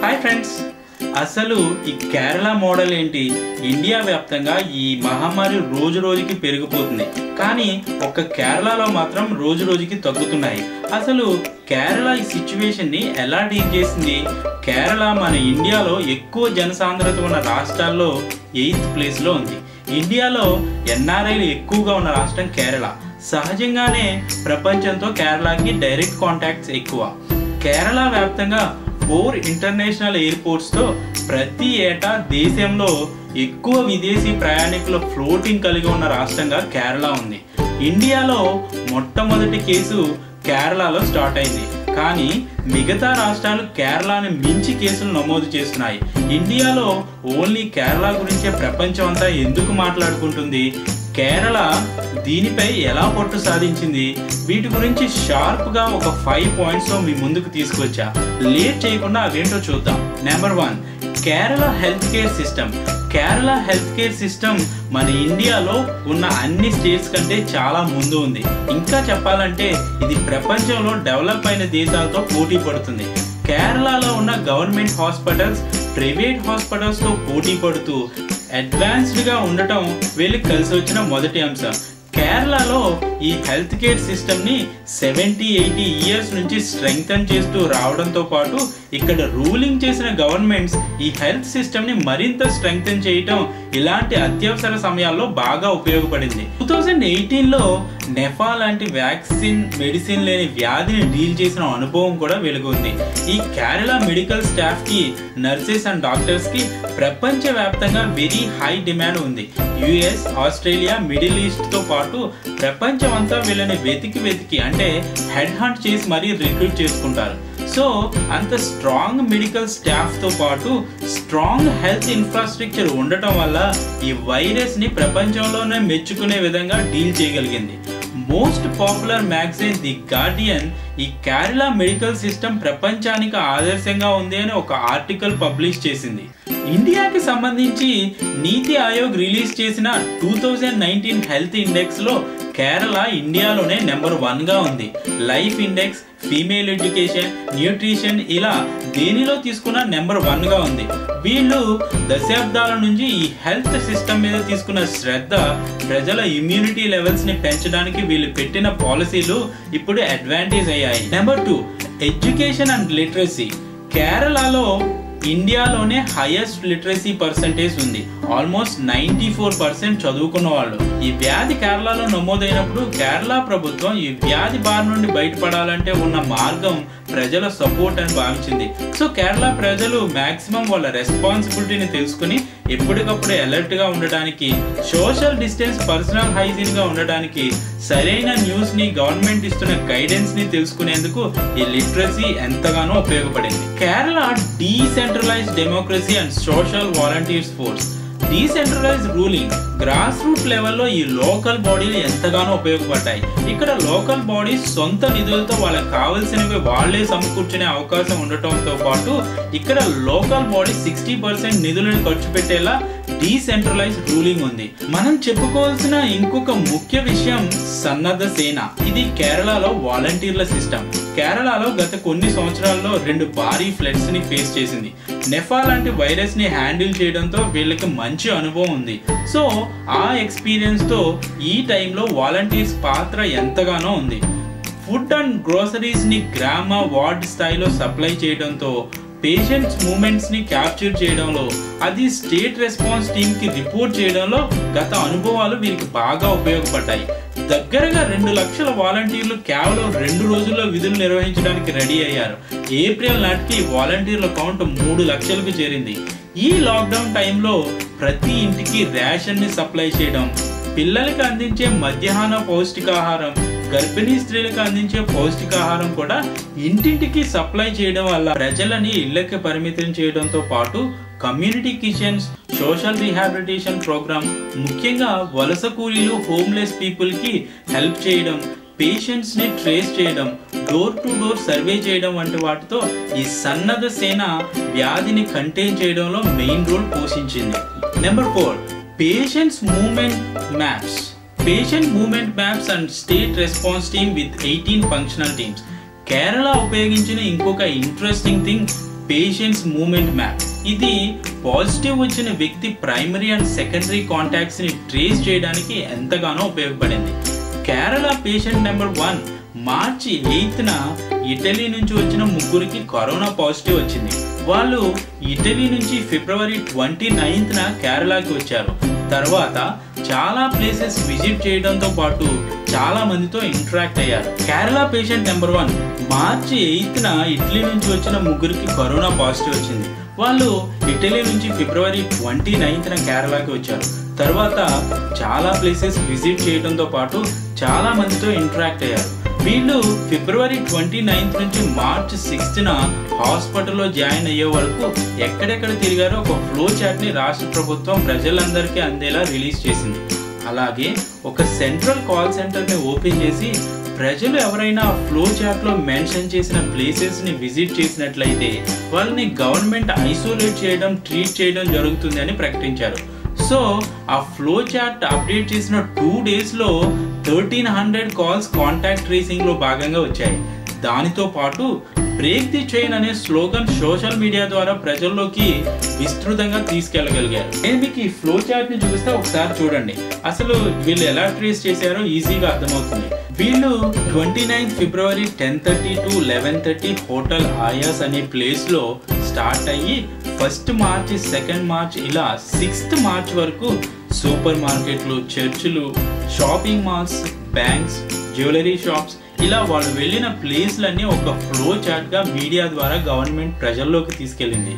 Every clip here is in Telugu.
హాయ్ ఫ్రెండ్స్ అసలు ఈ కేరళ మోడల్ ఏంటి ఇండియా వ్యాప్తంగా ఈ మహమ్మారి రోజు రోజుకి పెరిగిపోతుంది కానీ ఒక్క కేరళలో మాత్రం రోజు రోజుకి తగ్గుతున్నాయి అసలు కేరళ ఈ సిచ్యువేషన్ ని ఎలా డీల్ చేసింది కేరళ మన ఇండియాలో ఎక్కువ జనసాంద్రత ఉన్న రాష్ట్రాల్లో ఎయిత్ ప్లేస్ లో ఉంది ఇండియాలో ఎన్ఆర్ఐలు ఎక్కువగా ఉన్న రాష్ట్రం కేరళ సహజంగానే ప్రపంచంతో కేరళకి డైరెక్ట్ కాంటాక్ట్స్ ఎక్కువ కేరళ వ్యాప్తంగా ఫోర్ ఇంటర్నేషనల్ ఎయిర్పోర్ట్స్తో ప్రతి ఏటా దేశంలో ఎక్కువ విదేశీ ప్రయాణికుల ఫ్లోటింగ్ కలిగి ఉన్న రాష్ట్రంగా కేరళ ఉంది ఇండియాలో మొట్టమొదటి కేసు కేరళలో స్టార్ట్ అయింది కానీ మిగతా రాష్ట్రాలు కేరళని మించి కేసులు నమోదు చేస్తున్నాయి ఇండియాలో ఓన్లీ కేరళ గురించే ప్రపంచం అంతా ఎందుకు మాట్లాడుకుంటుంది కేరళ దీనిపై ఎలా పట్టు సాధించింది వీటి గురించి షార్ప్ గా ఒక ఫైవ్ పాయింట్స్ మీ ముందుకు తీసుకొచ్చా లేట్ చేయకుండా అవేంటో చూద్దాం number one Kerala health care system Kerala health care system మన ఇండియాలో ఉన్న అన్ని స్టేట్స్ కంటే చాలా ముందు ఉంది ఇంకా చెప్పాలంటే ఇది ప్రపంచంలో డెవలప్ అయిన దేశాలతో పోటీ పడుతుంది కేరళలో ఉన్న గవర్నమెంట్ హాస్పిటల్స్ ప్రైవేట్ హాస్పిటల్స్తో పోటీ పడుతూ అడ్వాన్స్డ్గా ఉండటం వీళ్ళకి కలిసి వచ్చిన మొదటి అంశం కేరళలో ఈ హెల్త్ కేర్ సిస్టమ్ని సెవెంటీ ఎయిటీ ఇయర్స్ నుంచి స్ట్రెంగ్తన్ చేస్తూ రావడంతో పాటు ఇక్కడ రూలింగ్ చేసిన గవర్నమెంట్స్ ఈ హెల్త్ సిస్టమ్ని మరింత స్ట్రెంగ్తన్ చేయటం ఇలాంటి అత్యవసర సమయాల్లో బాగా ఉపయోగపడింది టూ థౌజండ్ ఎయిటీన్లో నెఫా లాంటి వ్యాక్సిన్ మెడిసిన్ లేని వ్యాధిని డీల్ చేసిన అనుభవం కూడా వెలుగుంది ఈ కేరళ మెడికల్ స్టాఫ్ కి నర్సెస్ అండ్ డాక్టర్స్ కి ప్రపంచవ్యాప్తంగా వెరీ హై డిమాండ్ ఉంది యుఎస్ ఆస్ట్రేలియా మిడిల్ ఈస్ట్ తో పాటు ప్రపంచం అంతా వీళ్ళని వెతికి వెతికి అంటే హెడ్ హంట్ చేసి మరీ రిక్రూట్ చేసుకుంటారు సో అంత స్ట్రాంగ్ మెడికల్ స్టాఫ్ తో పాటు స్ట్రాంగ్ హెల్త్ ఇన్ఫ్రాస్ట్రక్చర్ ఉండటం వల్ల ఈ వైరస్ ని ప్రపంచంలోనే మెచ్చుకునే విధంగా డీల్ చేయగలిగింది most popular magazine the Guardian ఈ కేరళ మెడికల్ సిస్టమ్ ప్రపంచానికి ఆదర్శంగా ఉంది అని ఒక ఆర్టికల్ పబ్లిష్ చేసింది ఇండియాకి సంబంధించి నీతి ఆయోగ్ రిలీజ్ చేసిన two thousand nineteen health index లో కేరళ ఇండియాలోనే నెంబర్ వన్ గా ఉంది life index female education nutrition ఇలా దేనిలో తీసుకున్న నెంబర్ వన్ గా ఉంది వీళ్ళు దశాబ్దాల నుంచి ఈ హెల్త్ సిస్టమ్ మీద తీసుకున్న శ్రద్ధ ప్రజల ఇమ్యూనిటీ లెవెల్స్ ని పెంచడానికి వీళ్ళు పెట్టిన పాలసీలు ఇప్పుడు అడ్వాంటేజ్ అయ్యాయి number two education and literacy కేరళలో ఇండియాలోనే హైయెస్ట్ లిటరసీ పర్సంటేజ్ ఉంది ఆల్మోస్ట్ నైంటీ ఫోర్ పర్సెంట్ చదువుకున్న వాళ్ళు ఈ వ్యాధి కేరళలో నమోదైనప్పుడు కేరళ ప్రభుత్వం ఈ వ్యాధి బారి నుండి బయటపడాలంటే ఉన్న మార్గం ప్రజల సపోర్ట్ అని భావించింది సో కేరళ ప్రజలు మాక్సిమం వాళ్ళ రెస్పాన్సిబిలిటీని తెలుసుకుని ఎప్పటికప్పుడు అలర్ట్ గా ఉండడానికి సోషల్ డిస్టెన్స్ పర్సనల్ హైజీన్ గా ఉండడానికి సరైన న్యూస్ ని గవర్నమెంట్ ఇస్తున్న గైడెన్స్ ని తెలుసుకునేందుకు ఈ లిటరసీ ఎంతగానో ఉపయోగపడింది Kerala decentralise democracy and social volunteers force decentralise ruling grass root లెవెల్లో ఈ లోకల్ బాడీలు ఎంతగానో ఉపయోగపడ్డాయి ఇక్కడ లోకల్ బాడీస్ సొంత నిధులతో వాళ్ళకి కావలసినవి వాళ్లే సమకూర్చునే అవకాశం ఉండటంతో పాటు ఇక్కడ లోకల్ బాడీ సిక్స్టీ పర్సెంట్ నిధులను ఖర్చు పెట్టేలా డీసెంట్రలైజ్ రూలింగ్ ఉంది మనం చెప్పుకోవాల్సిన ఇంకొక ముఖ్య విషయం సన్నద్ధ సేన ఇది కేరళలో వాలంటీర్ల సిస్టమ్ కేరళలో గత కొన్ని సంవత్సరాల్లో రెండు భారీ ఫ్లడ్స్ ని ఫేస్ చేసింది నెఫా లాంటి వైరస్ ని హ్యాండిల్ చేయడంతో వీళ్ళకి మంచి అనుభవం ఉంది సో ఆ ఎక్స్పీరియన్స్ తో ఈ టైంలో వాలంటీర్స్ పాత్ర ఎంతగానో ఉంది ఫుడ్ అండ్ గ్రోసరీస్ ని గ్రామ వార్డ్ స్థాయిలో సప్లై చేయడంతో పేషెంట్స్ మూమెంట్స్ ని క్యాప్చర్ చేయడంలో అది స్టేట్ రెస్పాన్స్ టీమ్ కి రిపోర్ట్ చేయడంలో గత అనుభవాలు వీరికి బాగా ఉపయోగపడ్డాయి దగ్గరగా రెండు లక్షల వాలంటీర్లు కేవలం రెండు రోజుల్లో విధులు నిర్వహించడానికి రెడీ అయ్యారు ఏప్రిల్ నాటికి వాలంటీర్ల కౌంట్ మూడు లక్షలకు చేరింది ఈ లాక్డౌన్ టైంలో ప్రతి ఇంటికి రేషన్ ని సప్లై చేయడం పిల్లలకి అందించే మధ్యాహ్న పౌష్టికాహారం గర్భిణీ స్త్రీలకు అందించే పౌష్టికాహారం కూడా ఇంటింటికి సప్లై చేయడం వల్ల ప్రజలని ఇళ్లకి పరిమితం చేయడంతో పాటు community kitchens social rehabilitation programme ముఖ్యంగా వలస కూలీలు హోమ్లెస్ పీపుల్ కి హెల్ప్ చేయడం పేషెంట్స్ ని ట్రేస్ చేయడం డోర్ టు డోర్ సర్వే చేయడం వంటి వాటితో ఈ సన్నద్ధ సేన వ్యాధిని కంటైన్ చేయడంలో మెయిన్ రోల్ పోషించింది number four patients movement maps patient movement maps and state response team with eighteen functional teams Kerala ఉపయోగించిన ఇంకొక interesting thing patients movement map ఇది పాజిటివ్ వచ్చిన వ్యక్తి ప్రైమరీ అండ్ సెకండరీ కాంటాక్ట్స్ ని ట్రేస్ చేయడానికి ఎంతగానో ఉపయోగపడింది కేరళ పేషెంట్ నెంబర్ వన్ మార్చి ఎయిత్న ఇటలీ నుంచి వచ్చిన ముగ్గురికి కరోనా పాజిటివ్ వచ్చింది వాళ్ళు ఇటలీ నుంచి ఫిబ్రవరి ట్వంటీ నైన్త్న కేరళకి వచ్చారు తర్వాత చాలా ప్లేసెస్ విజిట్ చేయడంతో పాటు చాలా మందితో ఇంటరాక్ట్ అయ్యారు కేరళ పేషెంట్ నెంబర్ వన్ మార్చి ఎయిత్న ఇటలీ నుంచి వచ్చిన ముగ్గురికి కరోనా పాజిటివ్ వచ్చింది వాళ్ళు ఇటలీ నుంచి ఫిబ్రవరి ట్వంటీ నైన్త్న కేరళకి వచ్చారు తర్వాత చాలా ప్లేసెస్ విజిట్ చేయడంతో పాటు చాలా మందితో ఇంటరాక్ట్ అయ్యారు వీళ్ళు ఫిబ్రవరి ట్వంటీ నైన్త్ నుంచి మార్చ్ సిక్స్త్న హాస్పిటల్లో జాయిన్ అయ్యే వరకు ఎక్కడెక్కడ తిరిగారో ఒక ఫ్లో చార్ట్ ని రాష్ట్ర ప్రభుత్వం ప్రజలందరికీ అందేలా రిలీజ్ చేసింది అలాగే ఒక సెంట్రల్ కాల్ సెంటర్ ని ఓపెన్ చేసి ప్రజలు ఎవరైనా ఫ్లో చార్ట్ లో మెన్షన్ చేసిన ప్లేసెస్ ని విజిట్ చేసినట్లయితే వాళ్ళని గవర్నమెంట్ ఐసోలేట్ చేయడం ట్రీట్ చేయడం జరుగుతుంది అని ప్రకటించారు సో ఆ ఫ్లో చార్ట్ అప్డేట్ చేసిన టూ డేస్ లో thirteen hundred calls contact tracing లో భాగంగా వచ్చాయి దానితో పాటు బ్రేక్ ది చైన్ అనే స్లోగన్ సోషల్ మీడియా ద్వారా ప్రజల్లోకి విస్తృతంగా తీసుకెళ్లగలిగారు నేను మీకు ఈ ఫ్లో చార్ట్ ని చూపిస్తే ఒకసారి చూడండి అసలు వీళ్ళు ఎలా ట్రేస్ చేశారో ఈజీగా అర్థమవుతుంది వీళ్ళు ట్వంటీ నైన్త్ ఫిబ్రవరి ten thirty to eleven thirty hotel ఆయాస్ అనే ప్లేస్ లో స్టార్ట్ అయ్యి ఫస్ట్ మార్చ్ సెకండ్ మార్చ్ ఇలా సిక్స్త్ మార్చ్ వరకు సూపర్ మార్కెట్లు చర్చిలు shopping malls banks jewellery shops ఇలా వాళ్ళు వెళ్ళిన ప్లేస్లన్నీ ఒక ఫ్లో చార్ట్ గా మీడియా ద్వారా గవర్నమెంట్ ప్రజల్లోకి తీసుకెళ్ళింది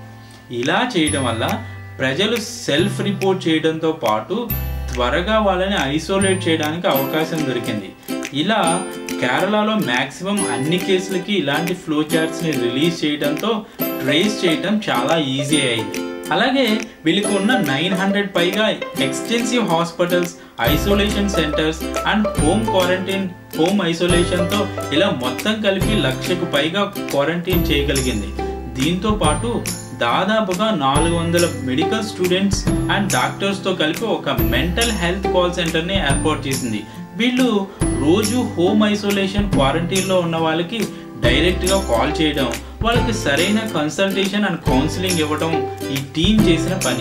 ఇలా చేయడం వల్ల ప్రజలు సెల్ఫ్ రిపోర్ట్ చేయడంతో పాటు త్వరగా వాళ్ళని ఐసోలేట్ చేయడానికి అవకాశం దొరికింది ఇలా కేరళలో మాక్సిమం అన్ని కేసులకి ఇలాంటి ఫ్లో చార్ట్స్ ని రిలీజ్ చేయడంతో ట్రేస్ చేయడం చాలా ఈజీ అయింది అలాగే వీళ్ళకి ఉన్న నైన్ హండ్రెడ్ పైగా extensive hospitals isolation centres and home quarantine home isolation తో ఇలా మొత్తం కలిపి లక్షకు పైగా క్వారంటైన్ చేయగలిగింది దీంతో పాటు దాదాపుగా నాలుగు వందల మెడికల్ స్టూడెంట్స్ అండ్ డాక్టర్స్ తో కలిపి ఒక మెంటల్ హెల్త్ కాల్ సెంటర్ ని ఏర్పాటు చేసింది వీళ్ళు రోజు హోమ్ ఐసోలేషన్ క్వారంటైన్ లో ఉన్న వాళ్ళకి డైరెక్ట్ గా కాల్ చేయడం వాళ్ళకి సరైన కన్సల్టేషన్ అండ్ కౌన్సిలింగ్ ఇవ్వడం ఈ టీం చేసిన పని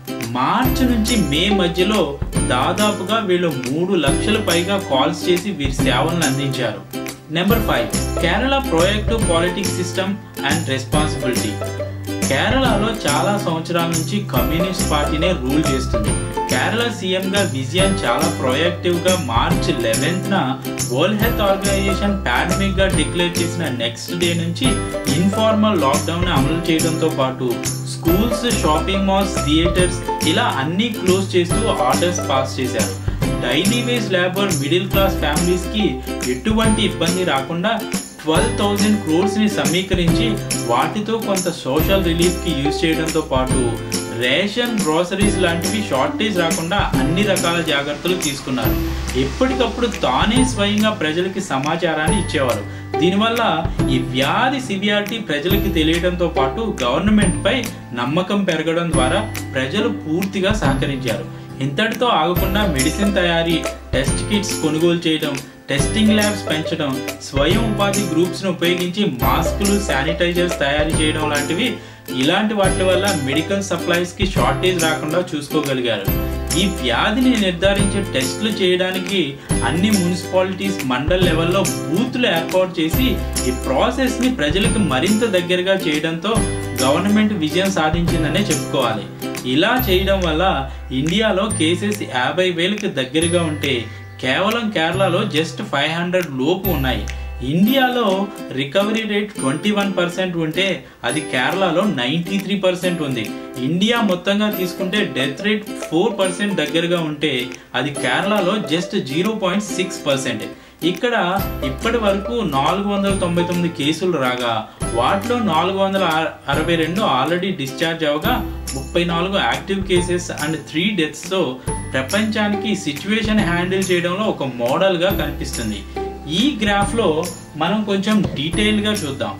మార్చి నుంచి మే మధ్యలో దాదాపుగా వీళ్ళు మూడు లక్షల పైగా కాల్స్ చేసి వీరి సేవలను అందించారు number five Kerala proactive politics system and responsibility కేరళలో చాలా సంవత్సరాల నుంచి కమ్యూనిస్ట్ పార్టీనే రూల్ చేస్తుంది కేరళ సీఎం గా విజయన్ చాలా ప్రొయాక్టివ్ గా మార్చ్ లెవెన్త్ న వరల్డ్ హెల్త్ ఆర్గనైజేషన్ పాండమిక్ గా డిక్లేర్ చేసిన నెక్స్ట్ డే నుంచి ఇన్ఫార్మల్ లాక్డౌన్ అమలు చేయడంతో పాటు స్కూల్స్ షాపింగ్ మాల్స్ థియేటర్స్ ఇలా అన్ని క్లోజ్ చేస్తూ ఆర్డర్స్ పాస్ చేశారు daily wage labour middle class families కి ఎటువంటి ఇబ్బంది రాకుండా ట్వెల్వ్ థౌజండ్ క్రోర్స్ ని సమీకరించి వాటితో కొంత సోషల్ రిలీఫ్ కి యూజ్ చేయడంతో పాటు రేషన్ గ్రోసరీస్ లాంటివి షార్టేజ్ రాకుండా అన్ని రకాల జాగ్రత్తలు తీసుకున్నారు ఎప్పటికప్పుడు తానే స్వయంగా ప్రజలకి సమాచారాన్ని ఇచ్చేవారు దీనివల్ల ఈ వ్యాధి సివియారిటీ ప్రజలకి తెలియడంతో పాటు గవర్నమెంట్ పై నమ్మకం పెరగడం ద్వారా ప్రజలు పూర్తిగా సహకరించారు ఇంతటితో ఆగకుండా మెడిసిన్ తయారీ టెస్ట్ కిట్స్ కొనుగోలు చేయడం టెస్టింగ్ ల్యాబ్స్ పెంచడం స్వయం ఉపాధి గ్రూప్స్ ను ఉపయోగించి మాస్కులు శానిటైజర్స్ తయారు చేయడం లాంటివి ఇలాంటి వాటి వల్ల మెడికల్ సప్లైస్ కి షార్టేజ్ రాకుండా చూసుకోగలిగారు ఈ వ్యాధిని నిర్ధారించే టెస్టులు చేయడానికి అన్ని మున్సిపాలిటీస్ మండల్ లెవెల్లో బూత్లు ఏర్పాటు చేసి ఈ ప్రాసెస్ ని ప్రజలకు మరింత దగ్గరగా చేయడంతో గవర్నమెంట్ విజయం సాధించిందనే చెప్పుకోవాలి ఇలా చేయడం వల్ల ఇండియాలో కేసెస్ యాభై వేలకు దగ్గరగా ఉంటే కేవలం కేరళలో జస్ట్ ఫైవ్ హండ్రెడ్ లోపు ఉన్నాయి ఇండియాలో recovery rate twenty one percent ఉంటే అది కేరళలో నైంటీ త్రీ పర్సెంట్ ఉంది ఇండియా మొత్తంగా తీసుకుంటే డెత్ రేట్ ఫోర్ పర్సెంట్ దగ్గరగా ఉంటే అది కేరళలో just zero point six percent ఇక్కడ ఇప్పటి వరకు నాలుగు వందల తొంభై తొమ్మిది కేసులు రాగా వాటిలో నాలుగు వందల అరవై రెండు ఆల్రెడీ డిశ్చార్జ్ అవగా ముప్పై నాలుగు యాక్టివ్ కేసెస్ అండ్ త్రీ డెత్స్తో ప్రపంచానికి సిచ్యువేషన్ హ్యాండిల్ చేయడంలో ఒక మోడల్గా కనిపిస్తుంది ఈ గ్రాఫ్లో మనం కొంచెం డీటెయిల్గా చూద్దాం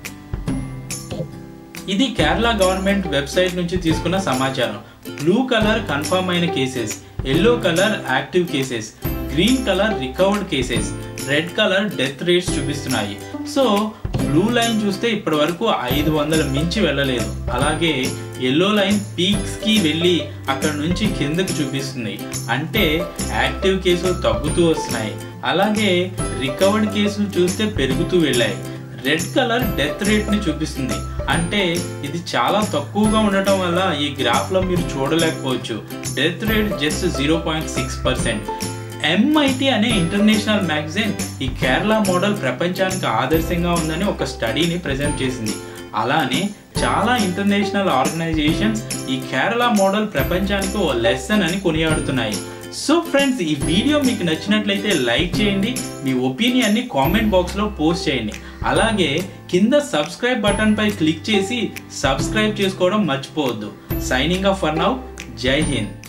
ఇది కేరళ గవర్నమెంట్ వెబ్సైట్ నుంచి తీసుకున్న సమాచారం బ్లూ కలర్ కన్ఫర్మ్ అయిన cases yellow colour active cases green colour recovered cases red colour death rates చూపిస్తున్నాయి సో బ్లూ లైన్ చూస్తే ఇప్పటి వరకు ఐదు వందల మించి వెళ్ళలేదు అలాగే ఎల్లో లైన్ పీక్స్ కి వెళ్ళి అక్కడ నుంచి కిందకు చూపిస్తుంది అంటే యాక్టివ్ కేసులు తగ్గుతూ వస్తున్నాయి అలాగే రికవర్డ్ కేసులు చూస్తే పెరుగుతూ వెళ్ళాయి రెడ్ కలర్ డెత్ రేట్ ని చూపిస్తుంది అంటే ఇది చాలా తక్కువగా ఉండటం వల్ల ఈ గ్రాఫ్ లో మీరు చూడలేకపోవచ్చు death rate just zero point six percent MIT అనే ఇంటర్నేషనల్ మ్యాగజైన్ ఈ కేరళ మోడల్ ప్రపంచానికి ఆదర్శంగా ఉందని ఒక స్టడీని ప్రజెంట్ చేసింది అలానే చాలా ఇంటర్నేషనల్ ఆర్గనైజేషన్స్ ఈ కేరళ మోడల్ ప్రపంచానికి ఓ లెసన్ అని కొనియాడుతున్నాయి సో ఫ్రెండ్స్ ఈ వీడియో మీకు నచ్చినట్లయితే లైక్ చేయండి మీ ఒపీనియన్ని కామెంట్ బాక్స్లో పోస్ట్ చేయండి అలాగే కింద సబ్స్క్రైబ్ బటన్ పై క్లిక్ చేసి సబ్స్క్రైబ్ చేసుకోవడం మర్చిపోవద్దు సైనింగ్ ఆఫ్ ఫర్ నౌ జై హింద్